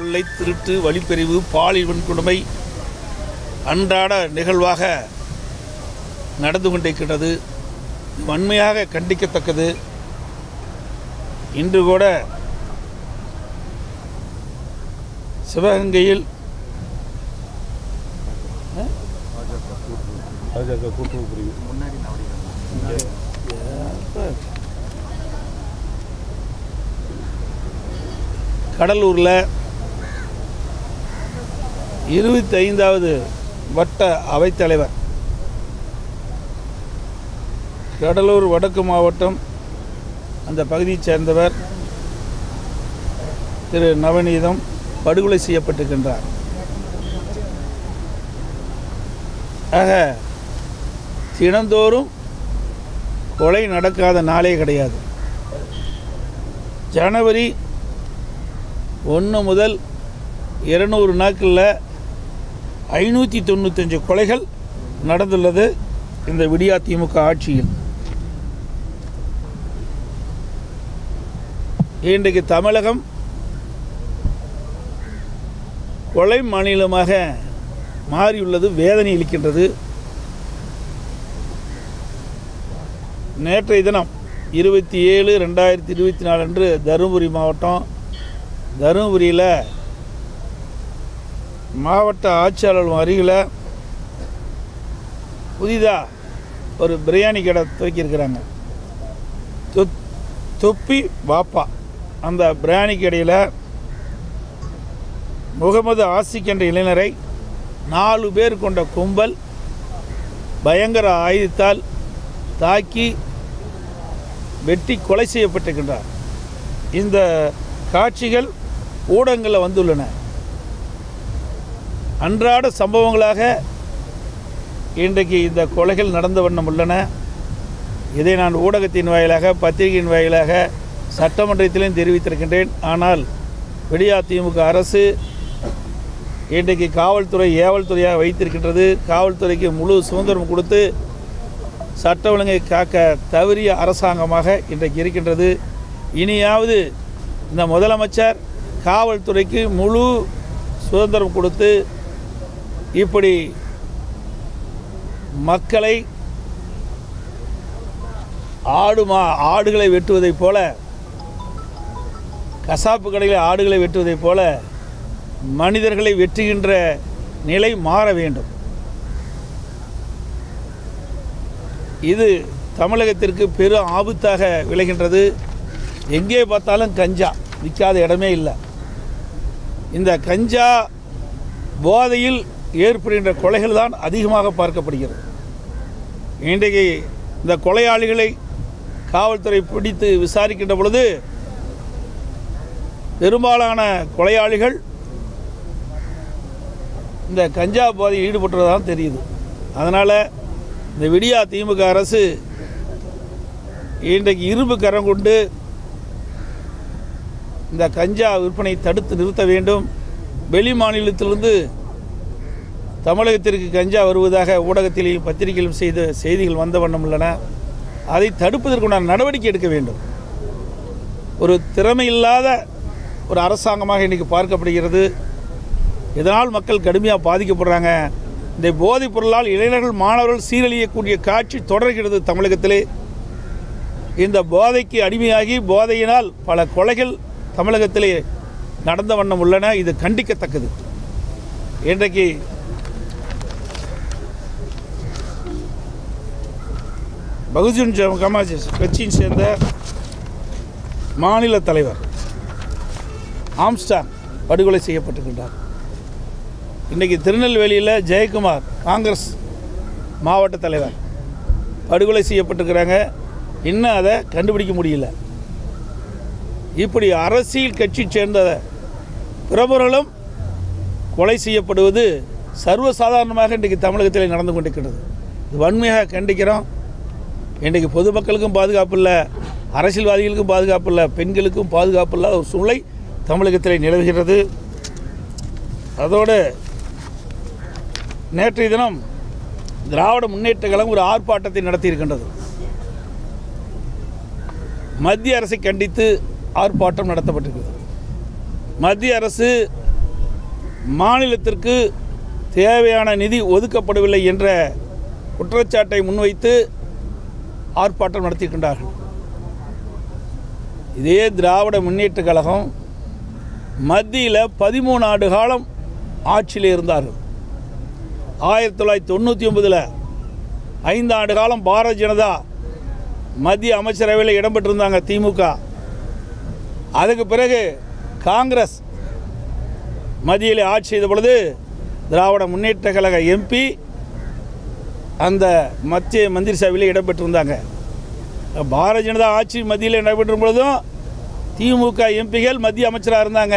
கொள்ளை திருட்டு வழிப்பறிவு பாலியல் வன்கொடுமை அன்றாட நிகழ்வாக நடந்து கொண்டிருக்கிறது வன்மையாக கண்டிக்கத்தக்கது இன்று கூட சிவகங்கையில் பாஜக கூட்டுறவு பிரிவு கடலூரில் இருபத்தி ஐந்தாவது வட்ட அவைத்தலைவர் கடலூர் வடக்கு மாவட்டம் அந்த பகுதியைச் சேர்ந்தவர் திரு நவநீதம் படுகொலை செய்யப்பட்டிருக்கின்றார் ஆக தினந்தோறும் கொலை நடக்காத நாளே கிடையாது ஜனவரி ஒன்று முதல் இருநூறு நாட்களில் ஐநூற்றி தொண்ணூத்தஞ்சு கொலைகள் நடந்துள்ளது இந்த விடியா திமுக ஆட்சியில் இன்றைக்கு தமிழகம் கொலை மாநிலமாக மாறியுள்ளது வேதனை அளிக்கின்றது நேற்றைய தினம் இருபத்தி ஏழு ரெண்டாயிரத்தி இருபத்தி நாலு அன்று தருமபுரி மாவட்டம் தருமபுரியில் மாவட்ட ஆட்சியாளர் அருகில் புதிதாக ஒரு பிரியாணி கடை துவக்கியிருக்கிறாங்க தொப் தொப்பி வாப்பா அந்த பிரியாணி கடையில் முகமது ஆசிக் என்ற இளைஞரை நாலு பேர் கொண்ட கும்பல் பயங்கர ஆயுதத்தால் தாக்கி வெட்டி கொலை செய்யப்பட்டிருக்கின்றார் இந்த காட்சிகள் ஊடகங்களில் வந்துள்ளன அன்றாட சம்பவங்களாக இன்றைக்கு இந்த கொலைகள் நடந்த வண்ணம் உள்ளன இதை நான் ஊடகத்தின் வாயிலாக பத்திரிகையின் வாயிலாக சட்டமன்றத்திலும் தெரிவித்திருக்கின்றேன் ஆனால் விடியா திமுக அரசு இன்றைக்கு காவல்துறை ஏவல்துறையாக வைத்திருக்கின்றது காவல்துறைக்கு முழு சுதந்திரம் கொடுத்து சட்ட ஒழுங்கை காக்க தவறிய அரசாங்கமாக இன்றைக்கு இருக்கின்றது இனியாவது இந்த முதலமைச்சர் காவல்துறைக்கு முழு சுதந்திரம் கொடுத்து இப்படி மக்களை ஆடு மா ஆடுகளை வெட்டுவதைப் போல கசாப்பு கடையில் ஆடுகளை வெட்டுவதைப் போல மனிதர்களை வெட்டுகின்ற நிலை மாற வேண்டும் இது தமிழகத்திற்கு பெரும் ஆபத்தாக விளைகின்றது எங்கே பார்த்தாலும் கஞ்சா விற்காத இடமே இல்லை இந்த கஞ்சா போதையில் ஏற்படுகின்ற கொலைகள் தான் அதிகமாக பார்க்கப்படுகிறது இன்றைக்கு இந்த கொலையாளிகளை காவல்துறை பிடித்து விசாரிக்கின்ற பொழுது பெரும்பாலான கொலையாளிகள் இந்த கஞ்சா போதையில் ஈடுபட்டுறதான் தெரியுது அதனால் இந்த விடியா திமுக அரசு இன்றைக்கு இரும்பு கரம் கொண்டு இந்த கஞ்சா விற்பனை தடுத்து நிறுத்த வேண்டும் வெளி மாநிலத்திலிருந்து தமிழகத்திற்கு கஞ்சா வருவதாக ஊடகத்திலேயும் பத்திரிகையிலும் செய்த செய்திகள் வந்த வண்ணம் உள்ளன அதை தடுப்பதற்குண்டான நடவடிக்கை எடுக்க வேண்டும் ஒரு திறமை இல்லாத ஒரு அரசாங்கமாக இன்றைக்கி பார்க்கப்படுகிறது இதனால் மக்கள் கடுமையாக பாதிக்கப்படுறாங்க இந்த போதைப் பொருளால் இளைஞர்கள் மாணவர்கள் சீரழியக்கூடிய காட்சி தொடர்கிறது தமிழகத்திலே இந்த போதைக்கு அடிமையாகி போதையினால் பல கொலைகள் தமிழகத்திலே நடந்த வண்ணம் உள்ளன இது கண்டிக்கத்தக்கது இன்றைக்கு பகுஜன் சமாஜ் கட்சியின் சேர்ந்த மாநில தலைவர் ஆம்ஸ்டாங் படுகொலை செய்யப்பட்டிருக்கின்றார் இன்றைக்கி திருநெல்வேலியில் ஜெயக்குமார் காங்கிரஸ் மாவட்ட தலைவர் படுகொலை செய்யப்பட்டிருக்கிறாங்க இன்னும் அதை கண்டுபிடிக்க முடியல இப்படி அரசியல் கட்சி சேர்ந்த பிரபலங்களும் கொலை செய்யப்படுவது சர்வசாதாரணமாக இன்றைக்கு தமிழகத்தில் நடந்து கொண்டிருக்கிறது இது வன்மையாக கண்டிக்கிறோம் இன்றைக்கு பொதுமக்களுக்கும் பாதுகாப்பு இல்லை அரசியல்வாதிகளுக்கும் பாதுகாப்பு இல்லை பெண்களுக்கும் பாதுகாப்பு இல்லாத ஒரு சூழ்நிலை தமிழகத்தில் நிலவுகிறது அதோடு நேற்றைய தினம் திராவிட முன்னேற்ற கழகம் ஒரு ஆர்ப்பாட்டத்தை நடத்தியிருக்கின்றது மத்திய அரசை கண்டித்து ஆர்ப்பாட்டம் நடத்தப்பட்டிருக்கிறது மத்திய அரசு மாநிலத்திற்கு தேவையான நிதி ஒதுக்கப்படவில்லை என்ற குற்றச்சாட்டை முன்வைத்து ஆர்ப்பாட்டம் நடத்தியிருக்கின்றார்கள் இதே திராவிட முன்னேற்ற கழகம் மத்தியில் பதிமூணு ஆண்டு காலம் ஆட்சியில் இருந்தார்கள் ஆயிரத்தி தொள்ளாயிரத்தி தொண்ணூற்றி ஒன்பதில் ஐந்து ஆண்டு காலம் பாரதிய ஜனதா மத்திய அமைச்சரவையில் இடம்பெற்றிருந்தாங்க திமுக அதுக்கு பிறகு காங்கிரஸ் மத்தியில் ஆட்சி செய்த பொழுது திராவிட முன்னேற்ற கழக எம்பி அந்த மத்திய மந்திரி சபையில் இடம்பெற்றிருந்தாங்க பாரதிய ஜனதா ஆட்சி மத்தியில் நடைபெற்றும் பொழுதும் திமுக எம்பிகள் மத்திய அமைச்சராக இருந்தாங்க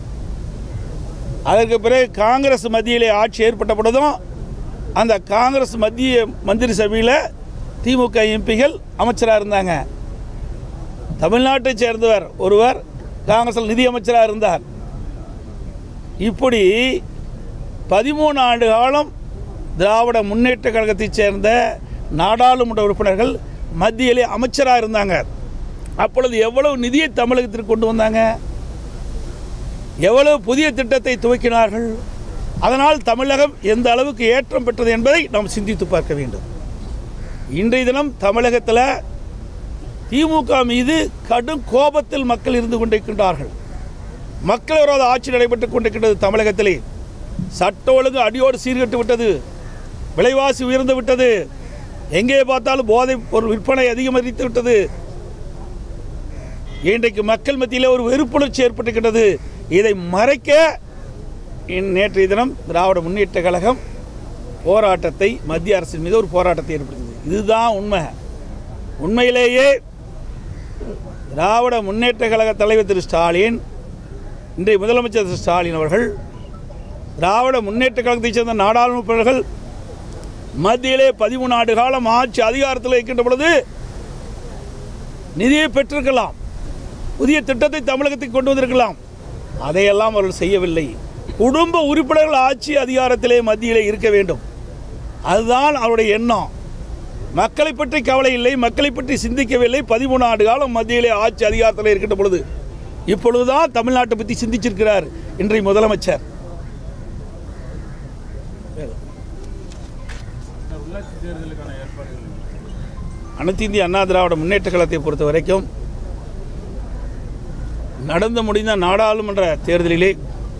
அதற்கு பிறகு காங்கிரஸ் மத்தியிலே ஆட்சி ஏற்பட்ட பொழுதும் அந்த காங்கிரஸ் மத்திய மந்திரி சபையில் திமுக எம்பிகள் அமைச்சராக இருந்தாங்க தமிழ்நாட்டைச் சேர்ந்தவர் ஒருவர் காங்கிரஸில் நிதி அமைச்சராக இருந்தார் இப்படி பதிமூணு ஆண்டு காலம் திராவிட முன்னேற்ற கழகத்தைச் சேர்ந்த நாடாளுமன்ற உறுப்பினர்கள் மத்தியிலே அமைச்சராக இருந்தாங்க அப்பொழுது எவ்வளவு நிதியை தமிழகத்திற்கு கொண்டு வந்தாங்க எவ்வளவு புதிய திட்டத்தை துவக்கினார்கள் அதனால் தமிழகம் எந்த அளவுக்கு ஏற்றம் பெற்றது என்பதை நாம் சிந்தித்து பார்க்க வேண்டும் இன்றைய தினம் தமிழகத்தில் திமுக மீது கடும் கோபத்தில் மக்கள் இருந்து கொண்டிருக்கின்றார்கள் மக்கள் விரோத ஆட்சி நடைபெற்றுக் கொண்டிருக்கின்றது தமிழகத்திலே சட்ட ஒழுங்கு அடியோடு சீர்கட்டு விட்டது விலைவாசி உயர்ந்து விட்டது எங்கே பார்த்தாலும் போதைப் பொருள் விற்பனை அதிகமதித்து விட்டது இன்றைக்கு மக்கள் மத்தியில் ஒரு வெறுப்புணர்ச்சி ஏற்பட்டிருக்கின்றது இதை மறைக்க இன் நேற்றைய தினம் திராவிட முன்னேற்ற கழகம் போராட்டத்தை மத்திய அரசின் மீது ஒரு போராட்டத்தை ஏற்படுத்தியது இதுதான் உண்மை உண்மையிலேயே திராவிட முன்னேற்ற கழக தலைவர் திரு ஸ்டாலின் இன்றைய முதலமைச்சர் திரு ஸ்டாலின் அவர்கள் திராவிட முன்னேற்ற கழகத்தைச் சேர்ந்த நாடாளுமன்ற உறுப்பினர்கள் மத்தியிலே பதிமூணு ஆண்டு காலம் ஆட்சி அதிகாரத்தில் இருக்கின்ற பொழுது நிதியை பெற்றிருக்கலாம் புதிய திட்டத்தை தமிழகத்துக்கு கொண்டு வந்திருக்கலாம் அதையெல்லாம் அவர்கள் செய்யவில்லை குடும்ப உறுப்பினர்கள் ஆட்சி அதிகாரத்திலே மத்தியிலே இருக்க வேண்டும் அதுதான் அவருடைய எண்ணம் மக்களை பற்றி கவலை இல்லை மக்களை பற்றி சிந்திக்கவில்லை பதிமூணு ஆண்டு காலம் மத்தியிலே ஆட்சி அதிகாரத்தில் இருக்கின்ற பொழுது இப்பொழுதுதான் தமிழ்நாட்டை பற்றி சிந்திச்சிருக்கிறார் இன்றைய முதலமைச்சர் உள்ளாட்சி தேர்தலுக்கான ஏற்பாடுகள் அனைத்து இந்திய அண்ணா திராவிட முன்னேற்ற கழகத்தை பொறுத்த வரைக்கும் நடந்து முடிந்த நாடாளுமன்ற தேர்தலிலே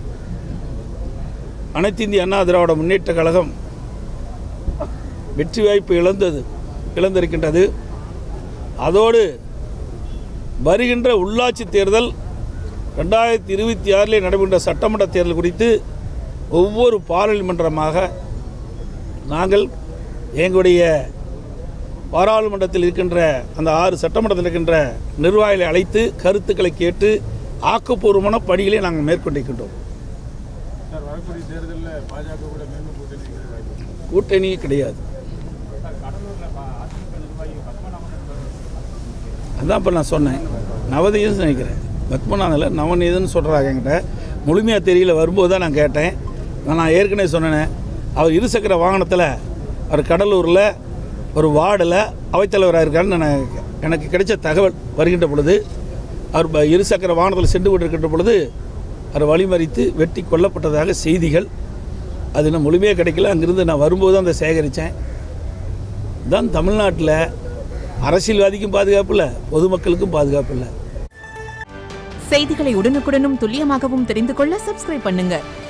அனைத்து இந்திய அண்ணா திராவிட முன்னேற்ற கழகம் வெற்றி வாய்ப்பு இழந்தது இழந்திருக்கின்றது அதோடு வருகின்ற உள்ளாட்சி தேர்தல் ரெண்டாயிரத்தி இருபத்தி ஆறிலே நடைபெற்ற சட்டமன்ற தேர்தல் குறித்து ஒவ்வொரு பாராளுமன்றமாக நாங்கள் எங்களுடைய பாராளுமன்றத்தில் இருக்கின்ற அந்த ஆறு சட்டமன்றத்தில் இருக்கின்ற நிர்வாகிகளை அழைத்து கருத்துக்களை கேட்டு ஆக்கப்பூர்வமான பணிகளை நாங்கள் மேற்கொண்டிருக்கின்றோம் சார் வரக்கூடிய தேர்தலில் பாஜக கூட மீண்டும் கூட்டணி வைக்கிற வாய்ப்பு இருக்கா? கூட்டணி கிடையாது சார் கடலூரில் அதிமுக நிர்வாகி பத்மநாபன் அதான் இப்போ நான் சொன்னேன் நவதீதம் நினைக்கிறேன் பத்மநாதில் நவநீதன்னு சொல்கிறாங்க என்கிட்ட முழுமையாக தெரியல வரும்போது தான் நான் கேட்டேன் நான் ஏற்கனவே சொன்னேன் அவர் இருசக்கர வாகனத்தில் அவர் கடலூரில் ஒரு வார்டில் அவைத்தலைவராக இருக்காருன்னு நான் எனக்கு கிடைச்ச தகவல் வருகின்ற பொழுது அவர் ப- இருசக்கர வாகனத்தில் சென்று கொண்டிருக்கின்ற பொழுது அவர் வழிமறித்து வெட்டி கொல்லப்பட்டதாக செய்திகள் அது இன்னும் முழுமையாக கிடைக்கல அங்கிருந்து நான் வரும்போது தான் அதை சேகரித்தேன் தான் தமிழ்நாட்டில் அரசியல்வாதிக்கும் பாதுகாப்பு இல்லை பொதுமக்களுக்கும் பாதுகாப்பு இல்லை செய்திகளை உடனுக்குடனும் துல்லியமாகவும் தெரிந்து கொள்ள சப்ஸ்கிரைப் பண்ணுங்க